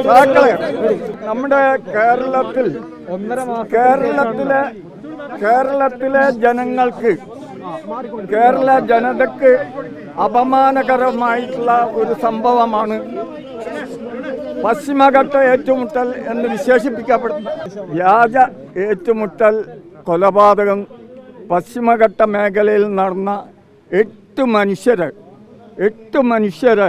സഹാക്കളെ നമ്മുടെ കേരളത്തിൽ കേരളത്തിലെ കേരളത്തിലെ ജനങ്ങൾക്ക് കേരള ജനതയ്ക്ക് അപമാനകരമായിട്ടുള്ള ഒരു സംഭവമാണ് പശ്ചിമഘട്ട ഏറ്റുമുട്ടൽ എന്ന് വിശേഷിപ്പിക്കപ്പെടുന്ന വ്യാജ ഏറ്റുമുട്ടൽ കൊലപാതകം പശ്ചിമഘട്ട മേഖലയിൽ നടന്ന എട്ട് മനുഷ്യരെ എട്ട് മനുഷ്യരെ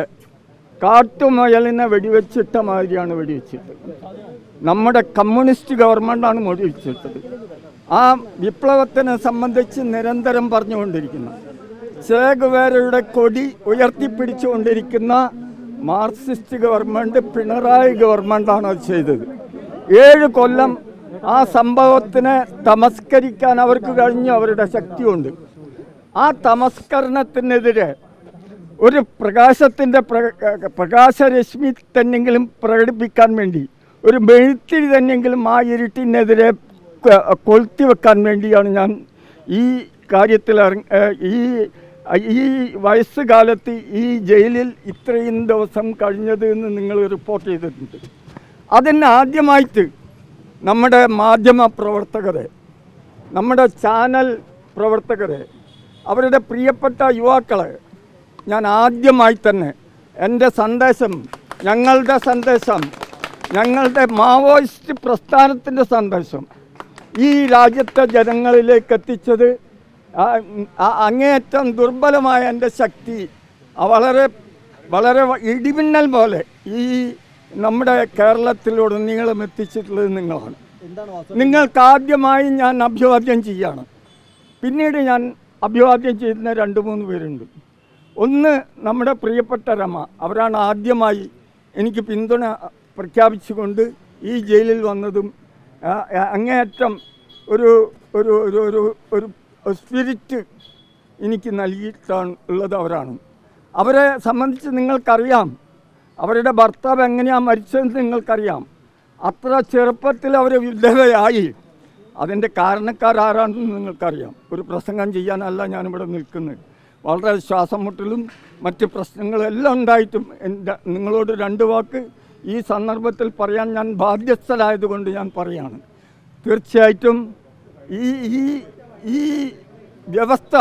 കാട്ടുമുയലിനെ വെടിവെച്ചിട്ട മാതിരിയാണ് വെടിവെച്ചിട്ടത് നമ്മുടെ കമ്മ്യൂണിസ്റ്റ് ഗവൺമെൻറ്റാണ് വെടിവെച്ചിട്ടത് ആ വിപ്ലവത്തിനെ സംബന്ധിച്ച് നിരന്തരം പറഞ്ഞുകൊണ്ടിരിക്കുന്നു ചേകുവേരയുടെ കൊടി ഉയർത്തിപ്പിടിച്ചുകൊണ്ടിരിക്കുന്ന മാർക്സിസ്റ്റ് ഗവൺമെൻറ് പിണറായി ഗവൺമെൻറ്റാണ് അത് ചെയ്തത് ഏഴ് കൊല്ലം ആ സംഭവത്തിനെ തമസ്കരിക്കാൻ അവർക്ക് കഴിഞ്ഞു അവരുടെ ശക്തിയുണ്ട് ആ തമസ്കരണത്തിനെതിരെ ഒരു പ്രകാശത്തിൻ്റെ പ്രകാശരശ്മി തന്നെങ്കിലും പ്രകടിപ്പിക്കാൻ വേണ്ടി ഒരു മെഴുത്തിരി തന്നെങ്കിലും ആ ഇരുട്ടിനെതിരെ ക- കൊളുത്തി വെക്കാൻ വേണ്ടിയാണ് ഞാൻ ഈ കാര്യത്തിൽ ഇറങ്ങ ഏഹ് ഈ ഈ വയസ്സുകാലത്ത് ഈ ജയിലിൽ ഇത്രയും ദിവസം കഴിഞ്ഞത് എന്ന് നിങ്ങൾ റിപ്പോർട്ട് ചെയ്തിട്ടുണ്ട് അതിന് ആദ്യമായിട്ട് നമ്മുടെ മാധ്യമ പ്രവർത്തകരെ നമ്മുടെ ചാനൽ പ്രവർത്തകരെ അവരുടെ പ്രിയപ്പെട്ട യുവാക്കളെ ഞാൻ ആദ്യമായി തന്നെ എൻ്റെ സന്ദേശം ഞങ്ങളുടെ സന്ദേശം ഞങ്ങളുടെ മാവോയിസ്റ്റ് പ്രസ്ഥാനത്തിൻ്റെ സന്ദേശം ഈ രാജ്യത്തെ ജനങ്ങളിലേക്ക് എത്തിച്ചത് ആ- ആ- അങ്ങേയറ്റം ദുർബലമായ എൻ്റെ ശക്തി ആ വളരെ വളരെ വ- ഇടിമിന്നൽ പോലെ ഈ നമ്മുടെ കേരളത്തിലുടനീളം എത്തിച്ചിട്ടുള്ളത് നിങ്ങളാണ് നിങ്ങൾക്ക് ആദ്യമായി ഞാൻ അഭിവാദ്യം ചെയ്യാണ് പിന്നീട് ഞാൻ അഭിവാദ്യം ചെയ്യുന്ന രണ്ട് മൂന്ന് പേരുണ്ട് ഒന്ന് നമ്മുടെ പ്രിയപ്പെട്ട രമ അവരാണ് ആദ്യമായി എനിക്ക് പിന്തുണ പ്രഖ്യാപിച്ചുകൊണ്ട് ഈ ജയിലിൽ വന്നതും ആ, ആ, അങ്ങേയറ്റം ഒരു ഒരു ഒരു ഒരു ഒരു സ്പിരിറ്റ് എനിക്ക് നൽകിയിട്ടാണ് ഉള്ളത് അവരാണ് അവരെ സംബന്ധിച്ച് നിങ്ങൾക്കറിയാം അവരുടെ ഭർത്താവ് എങ്ങനെയാണ് മരിച്ചതെന്ന് നിങ്ങൾക്കറിയാം അത്ര ചെറുപ്പത്തിൽ അവർ വിധവയായി അതിൻ്റെ കാരണക്കാരാരാണെന്ന് നിങ്ങൾക്കറിയാം ഒരു പ്രസംഗം ചെയ്യാനല്ല ഞാനിവിടെ നിൽക്കുന്നത് വളരെ ശ്വാസം മുട്ടലും മറ്റ് പ്രശ്നങ്ങളും എല്ലാം ഉണ്ടായിട്ടും എൻ്റെ നിങ്ങളോട് രണ്ട് വാക്ക് ഈ സന്ദർഭത്തിൽ പറയാൻ ഞാൻ ബാധ്യസ്ഥരായതുകൊണ്ട് ഞാൻ പറയാണ് തീർച്ചയായിട്ടും ഈ ഈ ഈ വ്യവസ്ഥ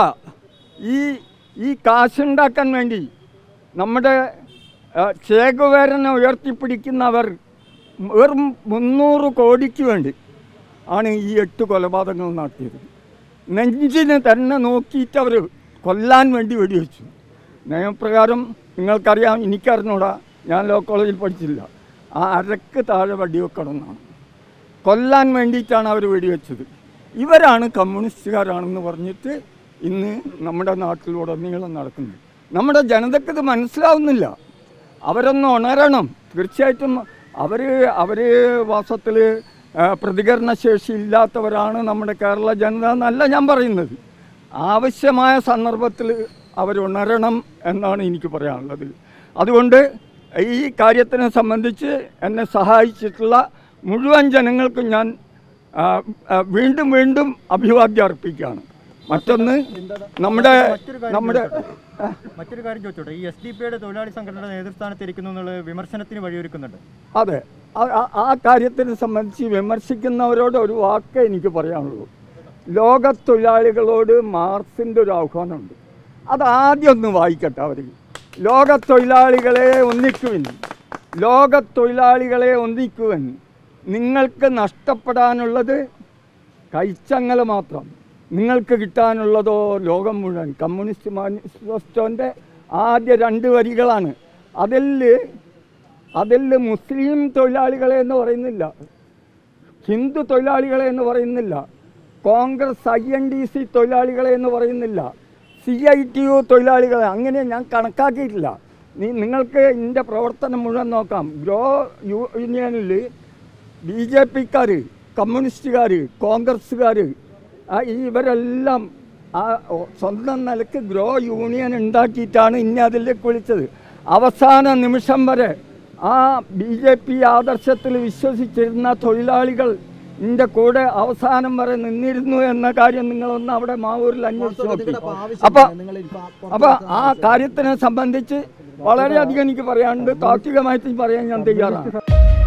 ഈ ഈ കാശുണ്ടാക്കാൻ വേണ്ടി നമ്മുടെ ആ, ചേകുവേരനെ ഉയർത്തിപ്പിടിക്കുന്നവർ വെറും മുന്നൂറ് കോടിക്ക് വേണ്ടി ആണ് ഈ എട്ട് കൊലപാതകങ്ങൾ നടത്തിയത് നെഞ്ചിന് തന്നെ നോക്കിയിട്ട് അവർ കൊല്ലാൻ വേണ്ടി വെടിവെച്ചു നിയമപ്രകാരം നിങ്ങൾക്കറിയാം എനിക്കറിഞ്ഞൂടാ ഞാൻ ലോ കോളേജിൽ പഠിച്ചില്ല ആ അരക്ക് താഴെ വെടിവെക്കണം എന്നാണ് കൊല്ലാൻ വേണ്ടിയിട്ടാണ് അവർ വെടിവെച്ചത് ഇവരാണ് കമ്മ്യൂണിസ്റ്റുകാരാണെന്ന് പറഞ്ഞിട്ട് ഇന്ന് നമ്മുടെ നാട്ടിലുടനീളം നടക്കുന്നത് നമ്മുടെ ജനതയ്ക്ക് ഇത് മനസ്സിലാവുന്നില്ല അവരൊന്ന് ഉണരണം തീർച്ചയായിട്ടും അവർ അവർ വാസത്തിൽ പ്രതികരണശേഷി ഇല്ലാത്തവരാണ് നമ്മുടെ കേരള ജനത എന്നല്ല ഞാൻ പറയുന്നത് ആവശ്യമായ സന്ദർഭത്തിൽ അവരുണരണം എന്നാണ് എനിക്ക് പറയാനുള്ളത് അതുകൊണ്ട് ഈ കാര്യത്തിനെ സംബന്ധിച്ച് എന്നെ സഹായിച്ചിട്ടുള്ള മുഴുവൻ ജനങ്ങൾക്കും ഞാൻ ആ, ആ, വീണ്ടും വീണ്ടും അഭിവാദ്യം അർപ്പിക്കുകയാണ് മറ്റൊന്ന് നമ്മുടെ മറ്റൊരു കാര്യം നമ്മുടെ ചോദിച്ചോട്ടെ? മറ്റൊരു കാര്യം ചോദിച്ചോട്ടെ ഈ എസ് ഡി പിയുടെ തൊഴിലാളി സംഘടനയുടെ നേതൃസ്ഥാനത്ത് ഇരിക്കുന്നു എന്നുള്ള വിമർശനത്തിന് വഴിയൊരുക്കുന്നുണ്ട് അതെ ആ- ആ- ആ കാര്യത്തിനെ സംബന്ധിച്ച് വിമർശിക്കുന്നവരോട് ഒരു വാക്കേ എനിക്ക് പറയാനുള്ളൂ ലോകത്തൊഴിലാളികളോട് മാർക്സിൻ്റെ ഒരു ആഹ്വാനമുണ്ട് അത് ആദ്യം ഒന്ന് വായിക്കട്ടെ അവർ ലോകത്തൊഴിലാളികളെ ഒന്നിക്കുവിൻ ലോകത്തൊഴിലാളികളെ ഒന്നിക്കുവൻ നിങ്ങൾക്ക് നഷ്ടപ്പെടാനുള്ളത് കൈച്ചങ്ങല മാത്രം നിങ്ങൾക്ക് കിട്ടാനുള്ളതോ ലോകം മുഴുവൻ കമ്മ്യൂണിസ്റ്റ് മാനിഫെസ്റ്റോൻ്റെ ആദ്യ രണ്ട് വരികളാണ് അതിൽ അതിൽ മുസ്ലിം തൊഴിലാളികളെ എന്ന് പറയുന്നില്ല ഹിന്ദു തൊഴിലാളികളെ എന്ന് പറയുന്നില്ല Congress I N D C തൊഴിലാളികളെ എന്ന് പറയുന്നില്ല സി ഐ ടി യു തൊഴിലാളികളെ അങ്ങനെ ഞാൻ കണക്കാക്കിയിട്ടില്ല നീ നിങ്ങൾക്ക് ഇതിൻ്റെ പ്രവർത്തനം മുഴുവൻ നോക്കാം ഗ്രോ യൂണിയനിൽ ബി ജെ പിക്കാർ കമ്മ്യൂണിസ്റ്റുകാർ കോൺഗ്രസ്സുകാർ ഇവരെല്ലാം ആ ഒ- സ്വന്തം നിലക്ക് ഗ്രോ യൂണിയൻ ഉണ്ടാക്കിയിട്ടാണ് ഇനി അതിലേക്ക് വിളിച്ചത് അവസാന നിമിഷം വരെ ആ ബി ജെ പി ആദർശത്തിൽ വിശ്വസിച്ചിരുന്ന തൊഴിലാളികൾ ഇതിൻ്റെ കൂടെ അവസാനം വരെ നിന്നിരുന്നു എന്ന കാര്യം നിങ്ങളൊന്ന് അവിടെ മാവൂരിൽ അന്വേഷിച്ച് നോക്കി അപ്പോൾ അപ്പോൾ ആ കാര്യത്തിനെ സംബന്ധിച്ച് വളരെയധികം എനിക്ക് പറയാനുണ്ട് താത്വികമായിട്ട് പറയാൻ ഞാൻ തയ്യാറാണ്